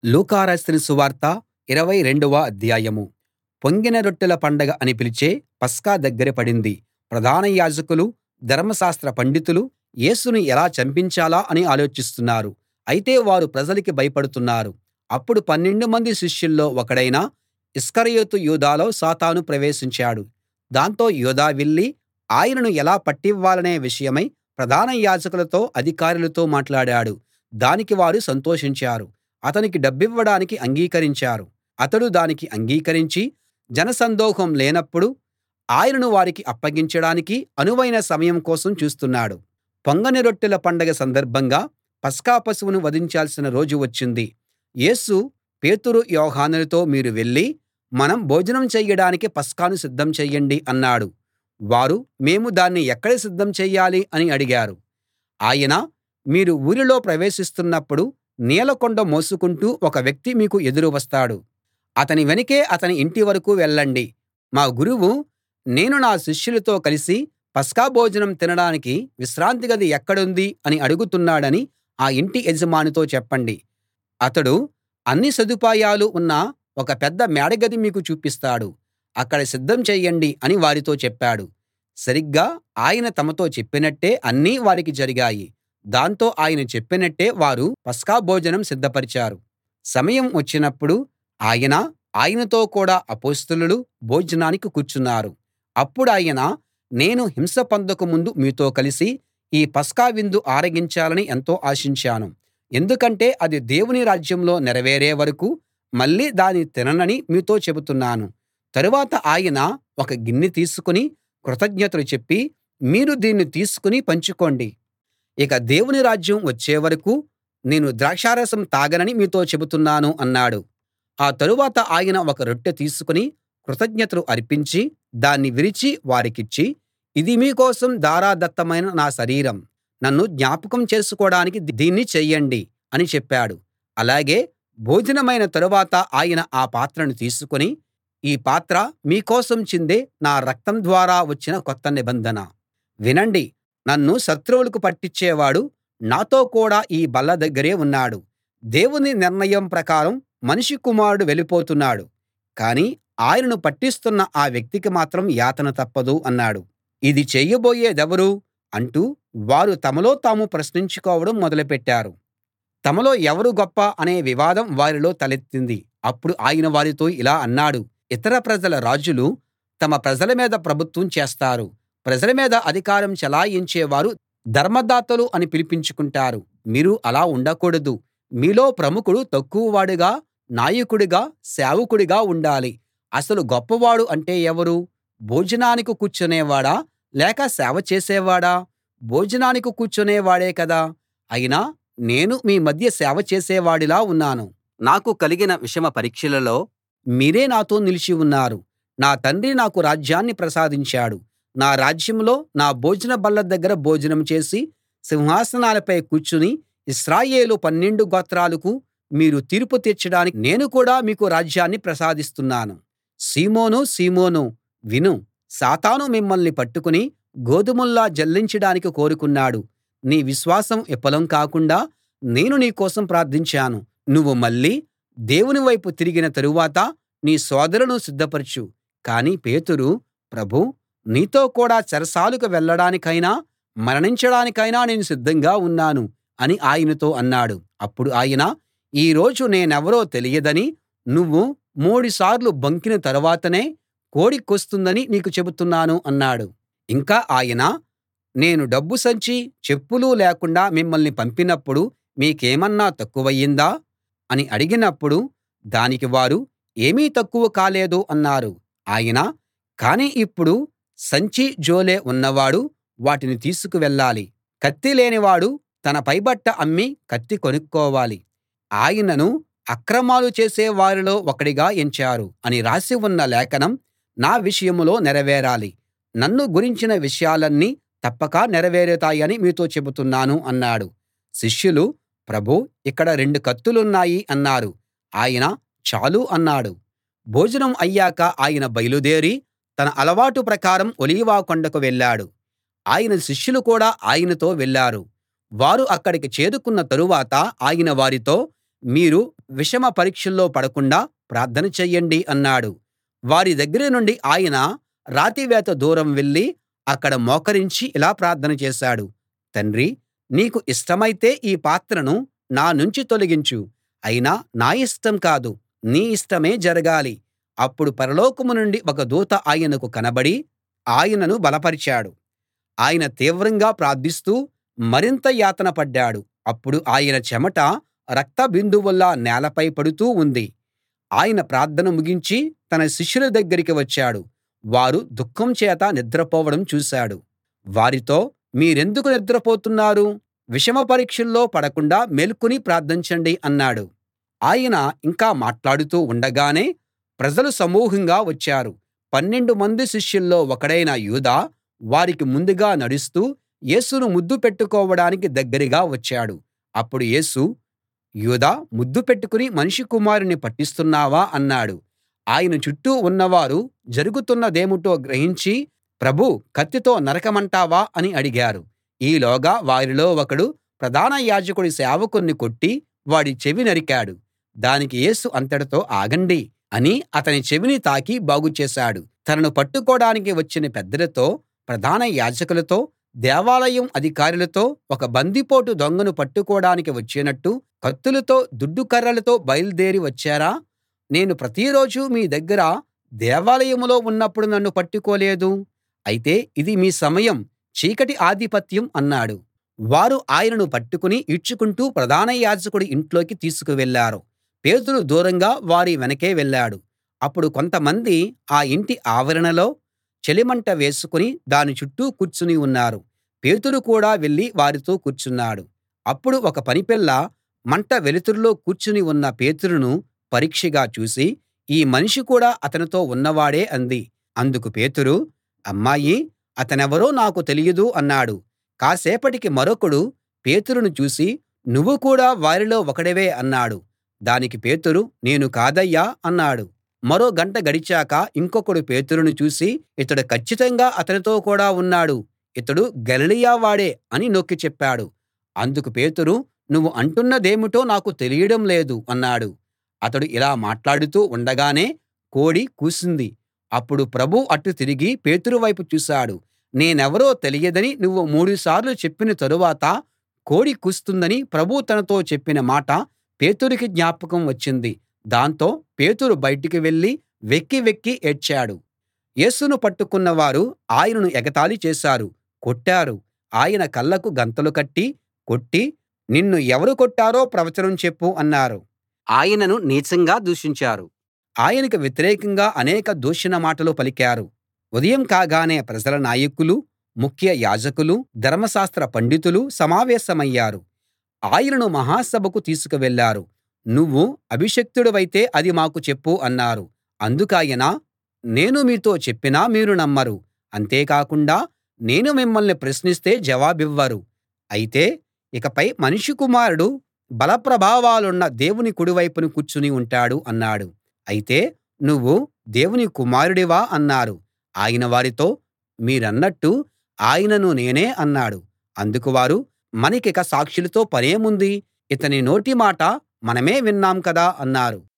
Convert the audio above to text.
లూకా రాసిన సువార్త ఇరవై రెండవ అధ్యాయం పొంగని రొట్టెల పండగ అని పిలిచే పస్కా దగ్గర పడింది ప్రధాన యాజకులూ ధర్మశాస్త్ర పండితులూ యేసును ఎలా చంపించాలా అని ఆలోచిస్తున్నారు అయితే వారు ప్రజలకి భయపడుతున్నారు అప్పుడు పన్నెండు మంది శిష్యుల్లో ఒకడైన ఇస్కరియోతు యూదాలో సాతాను ప్రవేశించాడు దాంతో యూదా వెళ్ళి ఆయనను ఎలా పట్టివ్వాలనే విషయమై ప్రధాన యాజకులతో అధికారులతో మాట్లాడాడు దానికి వారు సంతోషించారు అతనికి డబ్బివ్వడానికి అంగీకరించారు అతడు దానికి అంగీకరించి జనసందోహం లేనప్పుడు ఆయనను వారికి అప్పగించడానికి అనువైన సమయం కోసం చూస్తున్నాడు పొంగని రొట్టెల పండగ సందర్భంగా పస్కా పశువును వధించాల్సిన రోజు వచ్చింది యేసు పేతురు యోహానులతో మీరు వెళ్ళి మనం భోజనం చెయ్యడానికి పస్కాను సిద్ధం చెయ్యండి అన్నాడు వారు మేము దాన్ని ఎక్కడ సిద్ధం చెయ్యాలి అని అడిగారు ఆయన మీరు ఊరిలో ప్రవేశిస్తున్నప్పుడు నీళ్ళకుండ మోసుకుంటూ ఒక వ్యక్తి మీకు ఎదురు వస్తాడు అతని వెనకే అతని ఇంటి వరకూ వెళ్ళండి మా గురువు నేను నా శిష్యులతో కలిసి పస్కా భోజనం తినడానికి విశ్రాంతి గది ఎక్కడుంది అని అడుగుతున్నాడని ఆ ఇంటి యజమానితో చెప్పండి అతడు అన్ని సదుపాయాలు ఉన్న ఒక పెద్ద మేడగది మీకు చూపిస్తాడు అక్కడ సిద్ధం చెయ్యండి అని వారితో చెప్పాడు సరిగ్గా ఆయన తమతో చెప్పినట్టే అన్నీ వారికి జరిగాయి దాంతో ఆయన చెప్పినట్టే వారు పస్కా భోజనం సిద్ధపరిచారు సమయం వచ్చినప్పుడు ఆయన ఆయనతో కూడా అపొస్తలులు భోజనానికి కూర్చున్నారు అప్పుడాయన నేను హింస పొందక ముందు మీతో కలిసి ఈ పస్కా విందు ఆరగించాలని ఎంతో ఆశించాను ఎందుకంటే అది దేవుని రాజ్యంలో నెరవేరే వరకూ మళ్ళీ దాన్ని తిననని మీతో చెబుతున్నాను తరువాత ఆయన ఒక గిన్నె తీసుకుని కృతజ్ఞతలు చెప్పి మీరు దీన్ని తీసుకుని పంచుకోండి ఇక దేవుని రాజ్యం వచ్చే వరకూ నేను ద్రాక్షారసం తాగనని మీతో చెబుతున్నాను అన్నాడు ఆ తరువాత ఆయన ఒక రొట్టె తీసుకుని కృతజ్ఞతలు అర్పించి దాన్ని విరిచి వారికిచ్చి ఇది మీ కోసం ధారాదత్తమైన నా శరీరం నన్ను జ్ఞాపకం చేసుకోడానికి దీన్ని చెయ్యండి అని చెప్పాడు అలాగే భోజనమైన తరువాత ఆయన ఆ పాత్రను తీసుకుని ఈ పాత్ర మీ కోసం చిందే నా రక్తం ద్వారా వచ్చిన కొత్త నిబంధన వినండి నన్ను శత్రువులకు పట్టించేవాడు నాతో కూడా ఈ బల్ల దగ్గరే ఉన్నాడు దేవుని నిర్ణయం ప్రకారం మనుష్య కుమారుడు వెళ్ళిపోతున్నాడు కానీ ఆయనను పట్టిస్తున్న ఆ వ్యక్తికి మాత్రం యాతన తప్పదు అన్నాడు ఇది చెయ్యబోయేదెవరు అంటూ వారు తమలో తాము ప్రశ్నించుకోవడం మొదలుపెట్టారు తమలో ఎవరు గొప్ప అనే వివాదం వారిలో తలెత్తింది అప్పుడు ఆయన వారితో ఇలా అన్నాడు ఇతర ప్రజల రాజులు తమ ప్రజల మీద ప్రభుత్వం చేస్తారు ప్రజల మీద అధికారం చెలాయించేవారు ధర్మదాతలు అని పిలిపించుకుంటారు మీరు అలా ఉండకూడదు మీలో ప్రముఖుడు తక్కువవాడుగా నాయకుడిగా సేవకుడిగా ఉండాలి అసలు గొప్పవాడు అంటే ఎవరు భోజనానికి కూర్చునేవాడా లేక సేవ చేసేవాడా భోజనానికి కూర్చునేవాడే కదా అయినా నేను మీ మధ్య సేవ చేసేవాడిలా ఉన్నాను నాకు కలిగిన విషమ పరీక్షలలో మీరే నాతో నిలిచి ఉన్నారు నా తండ్రి నాకు రాజ్యాన్ని ప్రసాదించాడు నా రాజ్యంలో నా భోజన బల్ల దగ్గర భోజనం చేసి సింహాసనాలపై కూర్చుని ఇశ్రాయేలు పన్నెండు గోత్రాలకు మీరు తీర్పు తీర్చడానికి నేను కూడా మీకు రాజ్యాన్ని ప్రసాదిస్తున్నాను సీమోనూ సీమోనూ విను సాతాను మిమ్మల్ని పట్టుకుని గోధుమల్లా జల్లించడానికి కోరుకున్నాడు నీ విశ్వాసం విఫలం కాకుండా నేను నీ కోసం ప్రార్థించాను నువ్వు మళ్ళీ దేవుని వైపు తిరిగిన తరువాత నీ సోదరులను సిద్ధపరచు కానీ పేతురు ప్రభూ నీతో కూడా చెరసాలకు వెళ్ళడానికైనా మరణించడానికైనా నేను సిద్ధంగా ఉన్నాను అని ఆయనతో అన్నాడు అప్పుడు ఆయన ఈ రోజు నేనెవరో తెలియదని నువ్వు మూడుసార్లు బొంకిన తరువాతనే కోడి కూస్తుందని నీకు చెబుతున్నాను అన్నాడు ఇంకా ఆయన నేను డబ్బు సంచీ చెప్పులూ లేకుండా మిమ్మల్ని పంపినప్పుడు మీకేమన్నా తక్కువయిందా అని అడిగినప్పుడు దానికి వారు ఏమీ తక్కువ కాలేదు అన్నారు ఆయన కానీ ఇప్పుడు సంచి జోలె ఉన్నవాడు వాటిని తీసుకు వెళ్ళాలి కత్తి లేనివాడు తన పైబట్ట అమ్మి కత్తి కొనుక్కోవాలి ఆయనను అక్రమాలు చేసే వారిలో ఒకడిగా ఎంచారు అని రాసి ఉన్న లేఖనం నా విషయంలో నెరవేరాలి నన్ను గురించిన విషయాలన్నీ తప్పక నెరవేరుతాయని మీతో చెబుతున్నాను అన్నాడు శిష్యులు ప్రభూ ఇక్కడ రెండు కత్తులున్నాయి అన్నారు ఆయన చాలు అన్నాడు భోజనం అయ్యాక ఆయన బయలుదేరి తన అలవాటు ప్రకారం ఒలీవ కొండకు వెళ్ళాడు ఆయన శిష్యులు కూడా ఆయనతో వెళ్ళారు వారు అక్కడికి చేరుకున్న తరువాత ఆయన వారితో మీరు విషమ పరీక్షల్లో పడకుండా ప్రార్థన చెయ్యండి అన్నాడు వారి దగ్గర నుండి ఆయన రాతివేత దూరం వెళ్ళి అక్కడ మోకరించి ఇలా ప్రార్థన చేశాడు తండ్రీ నీకు ఇష్టమైతే ఈ పాత్రను నా నుంచి తొలగించు అయినా నా ఇష్టం కాదు నీ ఇష్టమే జరగాలి అప్పుడు పరలోకం నుండి ఒక దూత ఆయనకు కనబడి ఆయనను బలపరిచాడు ఆయన తీవ్రంగా ప్రార్థిస్తూ మరింత యాతన పడ్డాడు అప్పుడు ఆయన చెమట రక్త బిందువుల్లా నేలపై పడుతూ ఉంది ఆయన ప్రార్థన ముగించి తన శిష్యుల దగ్గరికి వచ్చాడు వారు దుఃఖం చేత నిద్రపోవడం చూశాడు వారితో మీరెందుకు నిద్రపోతున్నారు విషమ పరీక్షల్లో పడకుండా మేల్కొని ప్రార్థించండి అన్నాడు ఆయన ఇంకా మాట్లాడుతూ ఉండగానే ప్రజలు సమూహంగా వచ్చారు పన్నెండు మంది శిష్యుల్లో ఒకడైన యూదా వారికి ముందుగా నడుస్తూ యేసును ముద్దు పెట్టుకోవడానికి దగ్గరగా వచ్చాడు అప్పుడు యేసు యూదా ముద్దు పెట్టుకుని మనుష్య కుమారుణ్ణి పట్టిస్తున్నావా అన్నాడు ఆయన చుట్టూ ఉన్నవారు జరుగుతున్నదేమిటో గ్రహించి ప్రభూ కత్తితో నరకమంటావా అని అడిగారు ఈలోగా వారిలో ఒకడు ప్రధాన యాజకుడి సేవకుణ్ణి కొట్టి వాడి చెవి నరికాడు దానికి యేసు అంతటితో ఆగండి అని అతని చెవిని తాకి బాగు చేశాడు తనను పట్టుకోడానికి వచ్చిన పెద్దలతో ప్రధాన యాజకులతో దేవాలయం అధికారులతో ఒక బందిపోటు దొంగను పట్టుకోడానికి వచ్చినట్టు కత్తులతో దుడ్డు కర్రలతో బయల్దేరి వచ్చారా నేను ప్రతిరోజూ మీ దగ్గర దేవాలయంలో ఉన్నప్పుడు నన్ను పట్టుకోలేదు అయితే ఇది మీ సమయం చీకటి ఆధిపత్యం అన్నాడు వారు ఆయనను పట్టుకుని ఈడ్చుకుంటూ ప్రధాన యాజకుడి ఇంట్లోకి తీసుకు వెళ్ళారు పేతురు దూరంగా వారి వెనకే వెళ్ళాడు అప్పుడు కొంతమంది ఆ ఇంటి ఆవరణలో చలిమంట వేసుకుని దాని చుట్టూ కూర్చుని ఉన్నారు పేతురు కూడా వెళ్ళి వారితో కూర్చున్నాడు అప్పుడు ఒక పనిపిల్ల మంట వెలుతురులో కూర్చుని ఉన్న పేతురును పరీక్షగా చూసి ఈ మనిషి కూడా అతనితో ఉన్నవాడే అంది అందుకు పేతురు అమ్మాయీ అతనెవరో నాకు తెలియదు అన్నాడు కాసేపటికి మరొకడు పేతురును చూసి నువ్వు కూడా వారిలో ఒకడివే అన్నాడు దానికి పేతురు నేను కాదయ్యా అన్నాడు మరో గంట గడిచాక ఇంకొకడు పేతురును చూసి ఇతడు కచ్చితంగా అతనితో కూడా ఉన్నాడు ఇతడు గలిలయ వాడే అని నొక్కి చెప్పాడు అందుకు పేతురు నువ్వు అంటున్నదేమిటో నాకు తెలియడం లేదు అన్నాడు అతడు ఇలా మాట్లాడుతూ ఉండగానే కోడి కూసింది అప్పుడు ప్రభువు అటు తిరిగి పేతురు వైపు చూశాడు నేనెవరో తెలియదని నువ్వు మూడుసార్లు చెప్పిన తరువాత కోడి కూస్తుందని ప్రభువు తనతో చెప్పిన మాట పేతురుకి జ్ఞాపకం వచ్చింది దాంతో పేతురు బయటికి వెళ్ళి వెక్కి వెక్కి ఏడ్చాడు యేసును పట్టుకున్నవారు ఆయనను ఎగతాళి చేశారు కొట్టారు ఆయన కళ్ళకు గంతలు కట్టి కొట్టి నిన్ను ఎవరు కొట్టారో ప్రవచనం చెప్పు అన్నారు ఆయనను నీచంగా దూషించారు ఆయనకు వ్యతిరేకంగా అనేక దూషణ మాటలు పలికారు ఉదయం కాగానే ప్రజల నాయకులు ముఖ్య యాజకులు ధర్మశాస్త్ర పండితులు సమావేశమయ్యారు ఆయనను మహాసభకు తీసుకు వెళ్ళారు నువ్వు అభిషిక్తుడివైతే అది మాకు చెప్పు అన్నారు అందుకాయన నేను మీతో చెప్పినా మీరు నమ్మరు అంతేకాకుండా నేను మిమ్మల్ని ప్రశ్నిస్తే జవాబివ్వరు అయితే ఇకపై మనుష్య కుమారుడు బలప్రభావాలున్న దేవుని కుడివైపున కూర్చుని ఉంటాడు అన్నాడు అయితే నువ్వు దేవుని కుమారుడివా అన్నారు ఆయన వారితో మీరన్నట్టు ఆయనను నేనే అన్నాడు అందుకు వారు మనకిక సాక్షులతో పనేముంది ఇతని నోటి మాట మనమే విన్నాం కదా అన్నారు